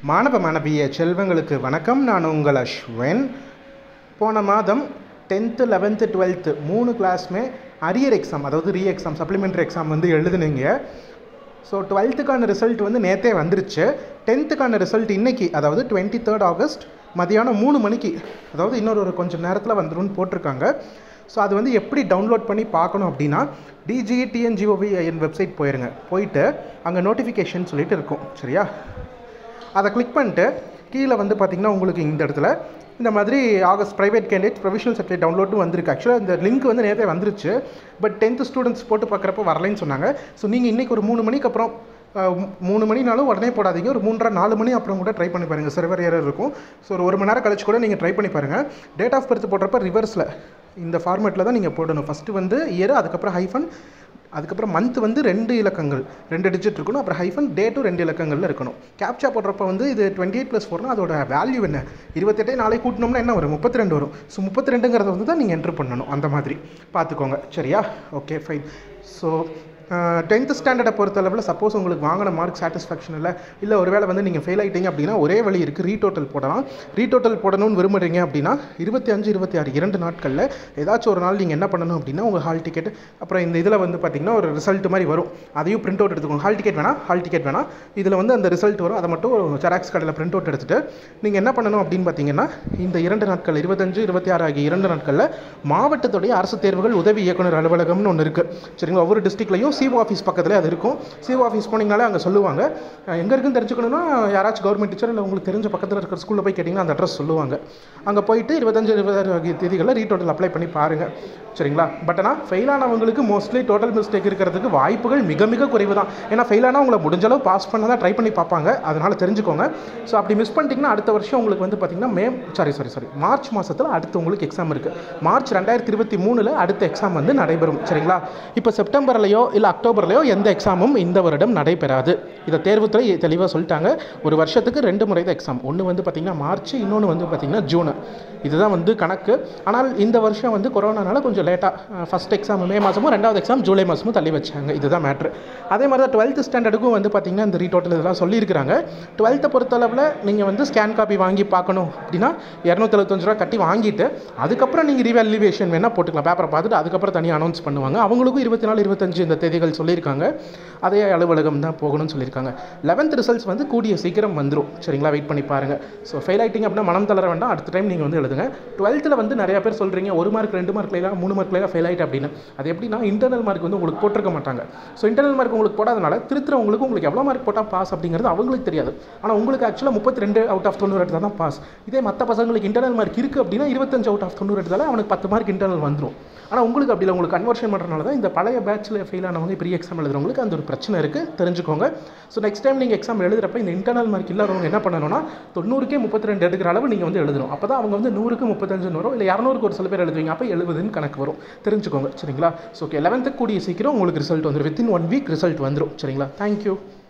மாணவ மாணவிய செல்வங்களுக்கு வணக்கம் நான் உங்கள் அஸ்வின் போன மாதம் டென்த்து லெவன்த்து டுவெல்த்து மூணு கிளாஸுமே அரியர் எக்ஸாம் அதாவது ரீ எக்ஸாம் சப்ளிமெண்ட்ரி எக்ஸாம் வந்து எழுதுனீங்க ஸோ டுவெல்த்துக்கான ரிசல்ட் வந்து நேற்றே வந்துருச்சு டென்த்துக்கான ரிசல்ட் இன்னைக்கு அதாவது டுவெண்ட்டி தேர்ட் ஆகஸ்ட் மதியானம் மூணு மணிக்கு அதாவது இன்னொரு ஒரு கொஞ்சம் நேரத்தில் வந்துரும்னு போட்டிருக்காங்க ஸோ அது வந்து எப்படி டவுன்லோட் பண்ணி பார்க்கணும் அப்படின்னா டிஜிஇ டிஎன்ஜிஓவி என் வெப்சைட் போயிருங்க போயிட்டு அங்கே நோட்டிஃபிகேஷன் சொல்லிட்டு இருக்கும் சரியா அதை கிளிக் பண்ணிட்டு கீழே வந்து பார்த்தீங்கன்னா உங்களுக்கு இந்த இடத்துல இந்த மாதிரி August private candidate provisional certificate டவுன்லோடும் வந்திருக்கு ஆக்சுவலாக இந்த லிங்க் வந்து நேற்றே வந்துருச்சு பட் டென்த்து ஸ்டூடெண்ட்ஸ் போட்டு பார்க்குறப்ப வரலைன்னு சொன்னாங்க ஸோ நீங்கள் இன்றைக்கி ஒரு மூணு மணிக்கு அப்புறம் அஹ், மூ- மூணு மணினாலும் உடனே போடாதீங்க ஒரு மூன்றரை நாலு மணி அப்புறம் கூட ட்ரை பண்ணி பாருங்கள் சர்வர் ஏரர் இருக்கும் ஸோ ஒரு ஒரு மணி நேரம் கழிச்சு கூட நீங்கள் ட்ரை பண்ணி பாருங்கள் டேட் ஆஃப் பர்த் போடுறப்ப ரிவர்ஸில் இந்த ஃபார்மேட்டில் தான் நீங்கள் போடணும் ஃபஸ்ட்டு வந்து இயர் அதுக்கப்புறம் ஹைஃபன் அதுக்கப்புறம் மந்த் வந்து ரெண்டு இலக்கங்கள் ரெண்டு டிஜிட் இருக்கணும் அப்புறம் ஹைஃபன் டேட்டும் ரெண்டு இலக்கங்களில் இருக்கணும் கேப்சா போடுறப்ப வந்து இது டுவெண்ட்டி எயிட் ப்ளஸ் ஃபோர்னா அதோட வேல்யூ என்ன இருபத்தெட்டே நாளை கூட்டினோம்னா என்ன வரும் முப்பத்தி ரெண்டு வரும் ஸோ முப்பத்தி ரெண்டுங்கிறத வந்து தான் நீங்கள் என்ட்ரு பண்ணணும் அந்த மாதிரி பார்த்துக்கோங்க சரியா ஓகே ஃபைன் ஸோ டென்த்து ஸ்டாண்டர்டை பொறுத்தளவில் சப்போஸ் உங்களுக்கு வாங்கின மார்க் சாட்டிஸ்ஃபேக்ஷன் இல்லை இல்லை ஒருவேளை வந்து நீங்கள் ஃபெயில் ஆகிட்டீங்க அப்படின்னா ஒரே வழி இருக்குது ரீடோட்டல் போடலாம் ரீடோட்டல் போடணும்னு விரும்புறீங்க அப்படின்னா இருபத்தி அஞ்சு இருபத்தி ஆறு இரண்டு நாட்களில் ஏதாச்சும் ஒரு நாள் நீங்கள் என்ன பண்ணணும் அப்படின்னா உங்கள் ஹால் டிக்கெட் அப்புறம் இந்த இதில் வந்து பார்த்தீங்கன்னா ஒரு ரிசல்ட் மாதிரி வரும் அதையும் பிரிண்ட் அவுட் எடுத்துக்கோங்க ஹால் டிக்கெட் வேணாம் ஹால் டிக்கெட் வேணாம் இதில் வந்து அந்த ரிசல்ட் வரும் அதை மட்டும் ஜெராக்ஸ் கடையில் பிரிண்ட் அவுட் எடுத்துட்டு நீங்கள் என்ன பண்ணணும் அப்படின்னு பார்த்தீங்கன்னா இந்த இரண்டு நாட்கள் இருபத்தஞ்சு இருபத்தி ஆறு ஆகிய இரண்டு நாட்களில் மாவட்டத்துடைய அரசு தேர்வுகள் உதவி இயக்குனர் அலுவலகம்னு ஒன்று இருக்குது சரிங்களா ஒவ்வொரு டிஸ்ட்ரிக்ட்லையும் சிஓ ஆஃபீஸ் பக்கத்தில் அது இருக்கும் சிஓ ஆஃபீஸ் போனீங்கனாலே அங்கே சொல்லுவாங்க எங்கே இருக்குன்னு தெரிஞ்சுக்கணும்னா யாராச்சும் கவர்மெண்ட் டீச்சர் இல்லை உங்களுக்கு தெரிஞ்ச பக்கத்தில் இருக்கிற ஸ்கூலில் போய் கேட்டிங்கன்னா அந்த அட்ரஸ் சொல்லுவாங்க அங்கே போயிட்டு இருபத்தஞ்சு இருபதாறு ஆகிய தேதிகளில் ரீடோட்டல் அப்ளை பண்ணி பாருங்கள் சரிங்களா பட் ஆனால் ஃபெயில் ஆனவங்களுக்கு மோஸ்ட்லி டோட்டல் மிஸ்டேக் இருக்கிறதுக்கு வாய்ப்புகள் மிக மிக குறைவு தான் ஏன்னா ஃபெயில் ஆனால் உங்களை முடிஞ்ச அளவு பாஸ் பண்ண தான் ட்ரை பண்ணி பார்ப்பாங்க அதனால் தெரிஞ்சுக்கோங்க ஸோ அப்படி மிஸ் பண்ணிட்டீங்கன்னா அடுத்த வருஷம் உங்களுக்கு வந்து பார்த்திங்கன்னா May sorry sorry sorry March மாதத்தில் அடுத்து உங்களுக்கு எக்ஸாம் இருக்குது மார்ச் ரெண்டாயிரத்தி இருபத்தி மூணில் அடுத்த எக்ஸாம் வந்து நடைபெறும் சரிங்களா இப்போ செப்டம்பர்லையோ இல்லை அக்டோபர்லையோ எந்த எக்ஸாமும் இந்த வருடம் நடைபெறாது இதை தேர்வுத்துறை தெளிவாக சொல்லிட்டாங்க ஒரு வருஷத்துக்கு ரெண்டு முறை தான் எக்ஸாம் ஒன்று வந்து பார்த்திங்கன்னா மார்ச் இன்னொன்று வந்து பார்த்திங்கன்னா ஜூன் இதுதான் வந்து கணக்கு ஆனால் இந்த வருஷம் வந்து கொரோனானால கொஞ்சம் லேட்டாக ஃபஸ்ட் எக்ஸாம் மே மாதமும் ரெண்டாவது எக்ஸாம் ஜூலை மாதமும் தள்ளி வச்சாங்க இதுதான் மேட்ரு அதே மாதிரி தான் டுவெல்த் ஸ்டாண்டர்டுக்கும் வந்து பார்த்திங்கன்னா இந்த ரீடோட்டல் இதெல்லாம் சொல்லியிருக்கிறாங்க டுவெல்த்தை பொறுத்தளவில் நீங்கள் வந்து ஸ்கேன் காப்பி வாங்கி பார்க்கணும் அப்படின்னா இரநூத்தெழுபத்தஞ்சு ரூபா கட்டி வாங்கிட்டு அதுக்கப்புறம் நீங்கள் ரீவேல்யூவேஷன் வேணால் போட்டுக்கலாம் பேப்பரை பார்த்துட்டு அதுக்கப்புறம் தனியாக அனௌன்ஸ் பண்ணுவாங்க அவங்களுக்கும் இருபத்தி நாலு இருபத்தஞ்சு இந்த தேதிகள் சொல்லியிருக்காங்க அதே அலுவலகம் தான் போகணும்னு சொல்லியிருக்காங்க லெவன்த் ரிசல்ட்ஸ் வந்து கூடிய சீக்கிரம் வந்துடும் சரிங்களா வெயிட் பண்ணி பாருங்கள் ஸோ ஃபெயில் ஆகிட்டீங்க அப்படின்னா மனம் தளர வேண்டாம் அடுத்த டைம் நீங்கள் வந்து எழுதுங்க டுவெல்த்தில் வந்து நிறைய பேர் சொல்கிறீங்க ஒரு மார்க் ரெண்டு மார்க்லாம் மூணு மார்க்லாம் ஃபெயில் ஆகிட்டு அப்படின்னு அது எப்படின்னா இன்டர்னல் மார்க் வந்து உங்களுக்கு போட்டிருக்க மாட்டாங்க ஸோ இன்டர்னல் மார்க் உங்களுக்கு போடாதனால திருத்துறவங்களுக்கு உங்களுக்கு எவ்வளோ மார்க் போட்டால் பாஸ் அப்படிங்கிறது அவங்களுக்கு தெரியாது ஆனால் உங்களுக்கு ஆக்சுவலாக முப்பத்தி ரெண்டு அவுட் ஆஃப் தொண்ணூறு எடுத்தால் தான் பாஸ் இதே மற்ற பசங்களுக்கு இன்டர்னல் மார்க் இருக்குது அப்படின்னா இருபத்தஞ்சு அவுட் ஆஃப் தொண்ணூறு எடுத்தாலே அவனுக்கு பத்து மார்க் இன்டர்னல் வந்துடும் ஆனால் உங்களுக்கு அப்படி இல்லை உங்களுக்கு கன்வர்ஷன் பண்ணுறதுனால தான் இந்த பழைய பேட்சில் ஃபெயில் ஆனவங்க பெரிய எக்ஸாம் எழுதுறவங்களுக்கு அந்த ஒரு பிரச்சனை இருக்குது தெரிஞ்சுக்கோங்க ஸோ நெக்ஸ்ட் டைம் நீங்கள் எக்ஸாம் எழுதுறப்ப இந்த இன்டர்னல் மார்க் இல்லாதவங்க என்ன பண்ணணும்னா தொண்ணூறுக்கே முப்பத்தி ரெண்டு எடுக்கிற அளவு நீங்கள் வந்து எழுதணும் அப்போ தான் அவங்க வந்து நூறுக்கு முப்பத்தஞ்சுன்னு வரும் இல்லை இரநூறுக்கு ஒரு சில பேர் எழுதுவீங்க அப்போ எழுபதுன்னு கணக்கு வரும் தெரிஞ்சுக்கோங்க சரிங்களா ஸோ ஓகே லெவன்த்து கூடிய சீக்கிரம் உங்களுக்கு ரிசல்ட் வந்துடும் வித்தின் ஒன் வீக் ரிசல்ட் வந்துடும் சரிங்களா தேங்க்யூ